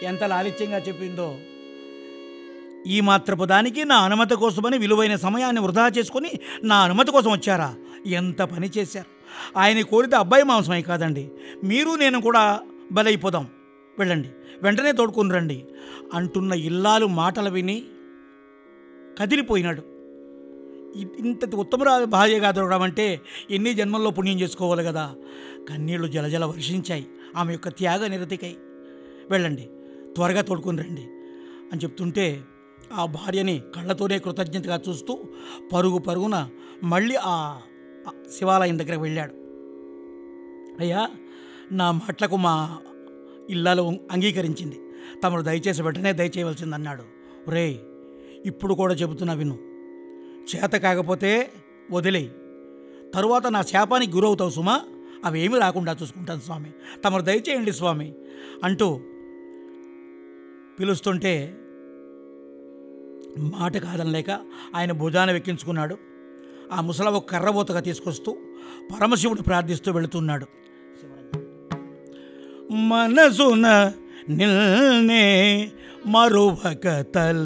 ఎంత లాలిత్యంగా చెప్పిందో ఈ మాత్రపు దానికి నా అనుమతి కోసమని విలువైన సమయాన్ని వృధా చేసుకొని నా అనుమతి కోసం వచ్చారా ఎంత పని చేశారు ఆయన కోరితే అబ్బాయి మాంసమై కాదండి మీరు నేను కూడా బలైపోదాం వెళ్ళండి వెంటనే తోడుకుని రండి అంటున్న ఇల్లాలు మాటలు విని కదిలిపోయినాడు ఇ- ఇంత ఉత్తమరా భార్యగా దొరకడం అంటే ఎన్ని జన్మల్లో పుణ్యం చేసుకోవాలి కదా కన్నీళ్లు జలజల వర్షించాయి ఆమె యొక్క త్యాగ నిరతికై వెళ్ళండి త్వరగా తోడుకుని రండి అని చెప్తుంటే ఆ భార్యని కళ్ళతోనే కృతజ్ఞతగా చూస్తూ పరుగు పరుగున మళ్ళీ ఆ ఆ శివాలయం దగ్గరకు వెళ్ళాడు అయ్యా నా మాటలకు మా ఇల్లాలు అంగీకరించింది తమరు దయచేసి వెంటనే దయచేయవలసింది అన్నాడు రే ఇప్పుడు కూడా చెబుతున్నా విను చేత కాకపోతే వదిలేయి తరువాత నా శాపానికి గురవుతావు సుమా అవేమీ రాకుండా చూసుకుంటాను స్వామి తమరు దయచేయండి స్వామి అంటూ పిలుస్తుంటే మాట కాదనలేక ఆయన భుజాన వెక్కించుకున్నాడు ఆ ముసలవ కర్రబోతగా తీసుకొస్తూ పరమశివుడు ప్రార్థిస్తూ వెళుతున్నాడు మనసున నిల్నే మరువక తల్